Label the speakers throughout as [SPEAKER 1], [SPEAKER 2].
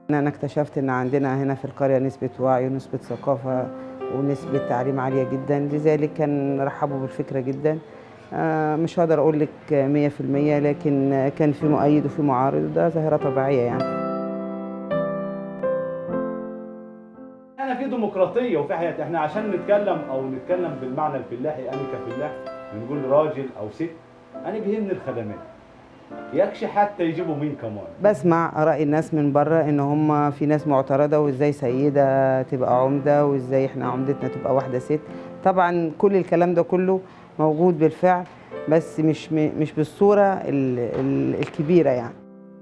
[SPEAKER 1] انا اكتشفت ان عندنا هنا في القريه نسبه وعي ونسبه ثقافه ونسبه تعليم عاليه جدا لذلك كان رحبوا بالفكره جدا آه، مش هقدر اقول لك 100% لكن كان في مؤيد وفي معارض وده ظاهره طبيعيه يعني
[SPEAKER 2] احنا في ديمقراطيه وفي حياه احنا عشان نتكلم او نتكلم بالمعنى الفلاحي انا كفلاح بنقول راجل او ست انا بيهمني الخدمات يكشي حتى يجيبوا مين كمان
[SPEAKER 1] بسمع اراء الناس من بره ان هم في ناس معترضه وازاي سيده تبقى عمده وازاي احنا عمدتنا تبقى واحده ست طبعا كل الكلام ده كله موجود بالفعل بس مش مش بالصوره ال- ال- الكبيره يعني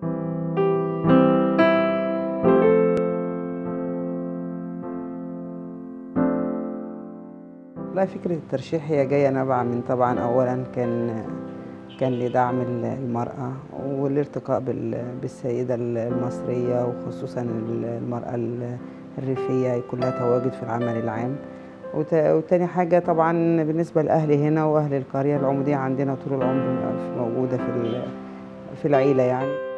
[SPEAKER 1] والله فكرة الترشيح هي جاية نابعة من طبعا أولا كان كان لدعم ال- المرأة والارتقاء بال- بالسيدة المصرية وخصوصا ال- المرأة ال- الريفية يكون لها تواجد في العمل العام وت- وتاني حاجة طبعا بالنسبة لأهلي هنا وأهل القرية العمودية عندنا طول العمر موجودة في ال- في العيلة يعني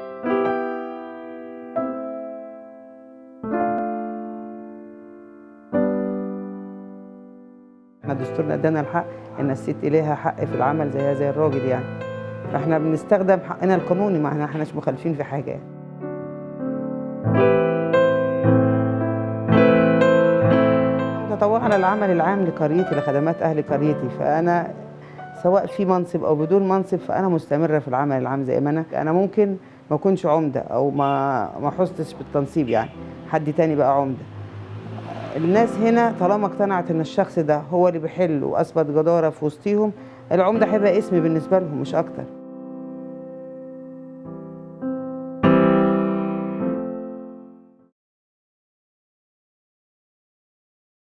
[SPEAKER 1] احنا دستورنا ادانا الحق ان الست ليها حق في العمل زيها زي الراجل يعني فاحنا بنستخدم حقنا القانوني ما احنا احناش مخالفين في حاجه يعني. متطوعة على العمل العام لقريتي لخدمات اهل قريتي فانا سواء في منصب او بدون منصب فانا مستمره في العمل العام زي ما انا انا ممكن ما اكونش عمده او ما ما حستش بالتنصيب يعني حد تاني بقى عمده الناس هنا طالما اقتنعت ان الشخص ده هو اللي بيحل واثبت جداره في وسطيهم العمده هيبقى اسم بالنسبه لهم مش اكتر